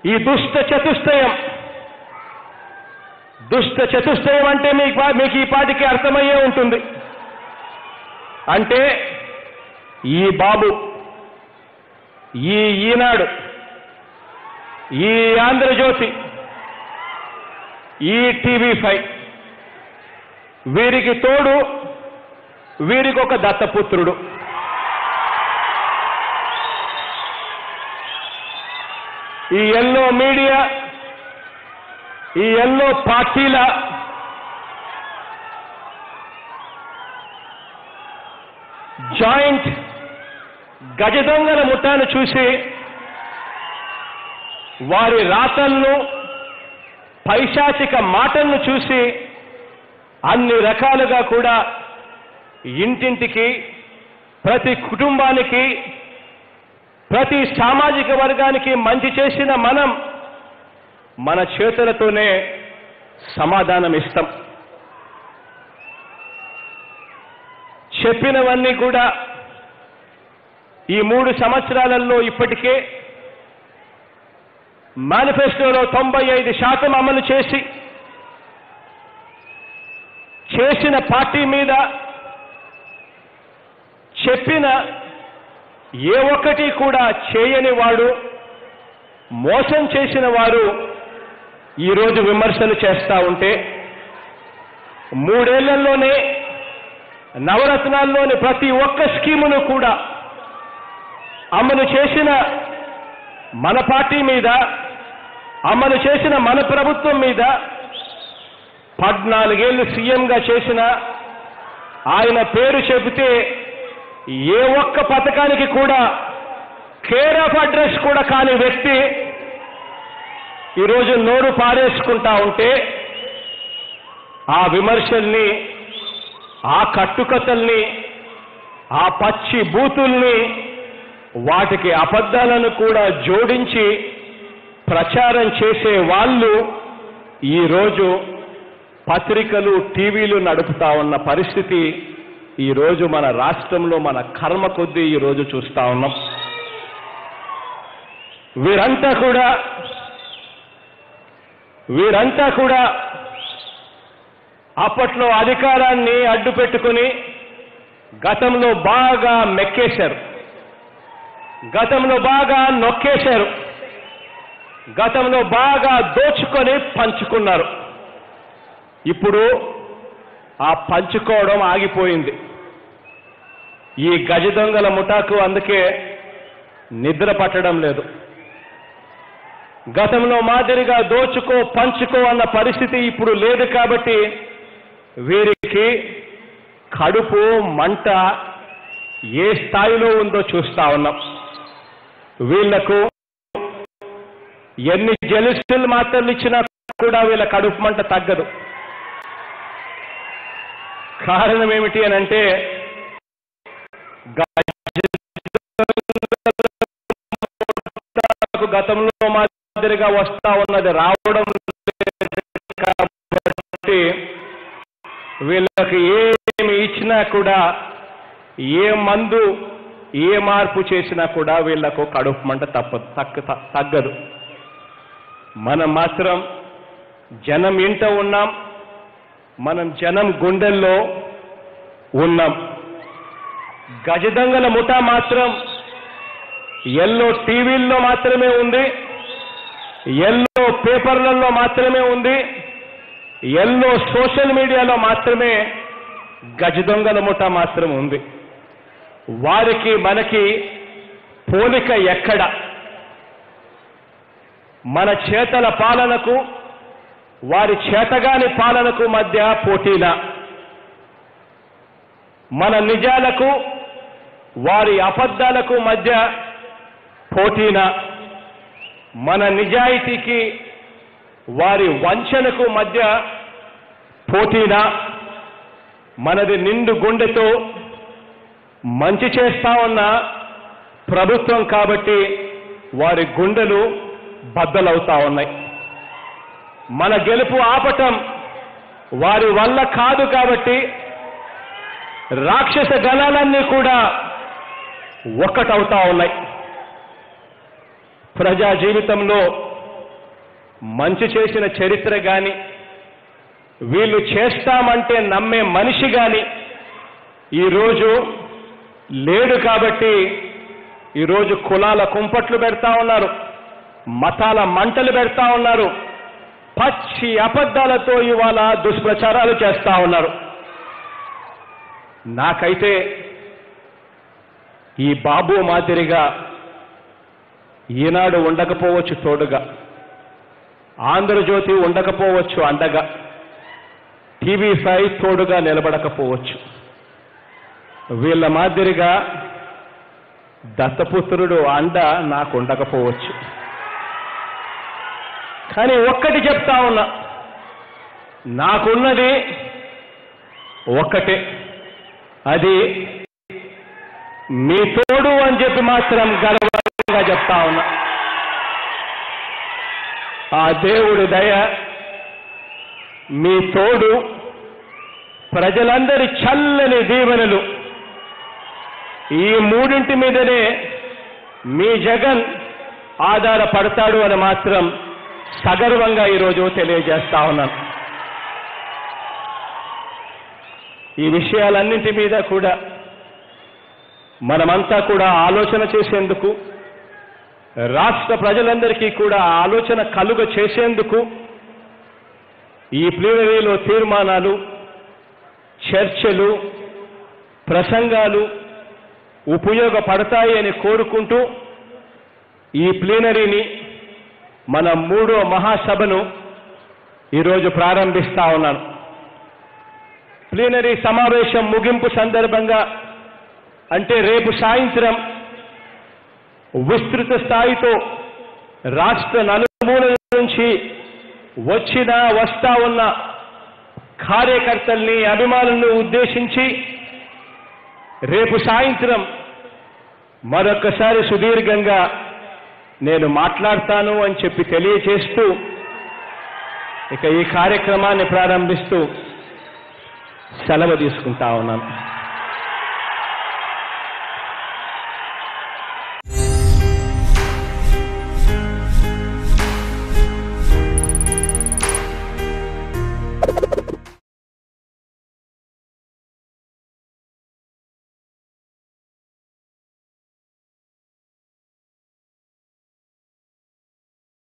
ఈ దుష్ట చతుష్టయం దుష్ట చతుష్టయం అంటే మీకు మీకు ఈ పాటికి అర్థమయ్యే ఉంటుంది అంటే ఈ బాబు ఈ ఈనాడు ఈ ఆంధ్రజ్యోతి ఈ టీవీ ఫైవ్ వీరికి తోడు వీరికి ఒక దత్తపుత్రుడు ఈ ఎల్లో మీడియా ఈ ఎల్లో పార్టీల జాయింట్ గజదొంగల ముఠాను చూసి వారి రాతలను పైశాచిక మాటలను చూసి అన్ని రకాలుగా కూడా ఇంటింటికి ప్రతి కుటుంబానికి ప్రతి సామాజిక వర్గానికి మంచి చేసిన మనం మన చేతులతోనే సమాధానం ఇస్తాం చెప్పినవన్నీ కూడా ఈ మూడు సంవత్సరాలలో ఇప్పటికే మేనిఫెస్టోలో తొంభై ఐదు శాతం అమలు చేసి చేసిన పార్టీ మీద చెప్పిన ఏ ఒక్కటి కూడా చేయని వాడు మోసం చేసిన వారు ఈరోజు విమర్శలు చేస్తా ఉంటే మూడేళ్లలోనే నవరత్నాల్లోని ప్రతి ఒక్క స్కీమును కూడా అమలు చేసిన మన పార్టీ మీద అమలు చేసిన మన ప్రభుత్వం మీద పద్నాలుగేళ్లు సీఎంగా చేసిన ఆయన పేరు చెబితే ఏ ఒక్క పథకానికి కూడా కేర్ ఆఫ్ అడ్రస్ కూడా కాని వ్యక్తి ఈరోజు నోరు పారేసుకుంటా ఉంటే ఆ విమర్శల్ని ఆ కట్టుకథల్ని ఆ పచ్చి బూతుల్ని వాటికి అబద్ధాలను కూడా జోడించి ప్రచారం చేసే వాళ్ళు ఈరోజు పత్రికలు టీవీలు నడుపుతా ఉన్న పరిస్థితి ఈరోజు మన రాష్ట్రంలో మన కర్మ కొద్దీ ఈరోజు చూస్తా ఉన్నాం వీరంతా కూడా వీరంతా కూడా అప్పట్లో అధికారాన్ని అడ్డు పెట్టుకుని గతంలో బాగా మెక్కేశారు గతంలో బాగా నొక్కేశారు గతంలో బాగా దోచుకొని పంచుకున్నారు ఇప్పుడు ఆ పంచుకోవడం ఆగిపోయింది ఈ గజ దొంగల ముఠాకు అందుకే నిద్ర పట్టడం లేదు గతంలో మాదిరిగా దోచుకో పంచుకో అన్న పరిస్థితి ఇప్పుడు లేదు కాబట్టి వీరికి కడుపు మంట ఏ స్థాయిలో ఉందో చూస్తా ఉన్నాం వీళ్లకు ఎన్ని జెలిస్టిల్ మాత్రలు ఇచ్చినా కూడా వీళ్ళ కడుపు మంట తగ్గదు కారణం ఏమిటి అని అంటే గతంలో మాదిరిగా వస్తా ఉన్నది రావడం లేదు కాబట్టి వీళ్ళకి ఏమి ఇచ్చినా కూడా ఏ మందు ఏ మార్పు చేసినా కూడా వీళ్లకు కడుపు మంట తప్పదు తక్క తగ్గదు మనం మాత్రం జనం ఇంట ఉన్నాం మనం జనం గుండెల్లో ఉన్నాం గజదంగల ముఠా మాత్రం ఎల్లో టీవీల్లో మాత్రమే ఉంది ఎల్లో పేపర్లలో మాత్రమే ఉంది ఎల్లో సోషల్ మీడియాలో మాత్రమే గజదొంగల ముఠా మాత్రం ఉంది వారికి మనకి పోలిక ఎక్కడ మన చేతల పాలనకు వారి చేతగాని పాలనకు మధ్య పోటీలా మన నిజాలకు వారి అబద్ధాలకు మధ్య పోటీనా మన నిజాయితీకి వారి వంచనకు మధ్య పోటీనా మనది నిండు గుండెతో మంచి చేస్తా ఉన్న ప్రభుత్వం కాబట్టి వారి గుండెలు బద్దలవుతా ఉన్నాయి మన గెలుపు ఆపటం వారి వల్ల కాదు కాబట్టి రాక్షస గణాలన్నీ కూడా ఒక్కటవుతా ఉన్నాయి ప్రజా జీవితంలో మంచి చేసిన చరిత్ర కానీ వీళ్ళు చేస్తామంటే నమ్మే మనిషి కానీ ఈరోజు లేడు కాబట్టి ఈరోజు కులాల కుంపట్లు పెడతా ఉన్నారు మతాల మంటలు పెడతా ఉన్నారు పచ్చి అబద్ధాలతో ఇవాళ దుష్ప్రచారాలు చేస్తా ఉన్నారు నాకైతే ఈ బాబు మాదిరిగా ఈనాడు ఉండకపోవచ్చు తోడుగా ఆంధ్రజ్యోతి ఉండకపోవచ్చు అండగా టీవీ ఫైవ్ తోడుగా నిలబడకపోవచ్చు వీళ్ళ మాదిరిగా దత్తపుత్రుడు అండ నాకు ఉండకపోవచ్చు కానీ ఒక్కటి చెప్తా ఉన్నా నాకున్నది ఒక్కటే అది మీ తోడు అని చెప్పి మాత్రం గర్వంగా చెప్తా ఉన్నా ఆ దేవుడి దయ మీ తోడు ప్రజలందరి చల్లని దీవెనలు ఈ మూడింటి మీదనే మీ జగన్ ఆధారపడతాడు అని మాత్రం సగర్వంగా ఈరోజు తెలియజేస్తా ఉన్నాను ఈ విషయాలన్నింటి మీద కూడా మనమంతా కూడా ఆలోచన చేసేందుకు రాష్ట్ర ప్రజలందరికీ కూడా ఆలోచన కలుగ చేసేందుకు ఈ ప్లీనరీలో తీర్మానాలు చర్చలు ప్రసంగాలు ఉపయోగపడతాయి అని కోరుకుంటూ ఈ ప్లీనరీని మన మూడో మహాసభను ఈరోజు ప్రారంభిస్తా ఉన్నాను ప్లీనరీ సమావేశం ముగింపు సందర్భంగా అంటే రేపు సాయంత్రం విస్తృత స్థాయితో రాష్ట్ర నలుమూలల నుంచి వచ్చిన వస్తా ఉన్న కార్యకర్తల్ని అభిమానులను ఉద్దేశించి రేపు సాయంత్రం మరొకసారి సుదీర్ఘంగా నేను మాట్లాడతాను అని చెప్పి తెలియచేస్తూ ఇక ఈ కార్యక్రమాన్ని ప్రారంభిస్తూ సెలవు తీసుకుంటా ఉన్నాను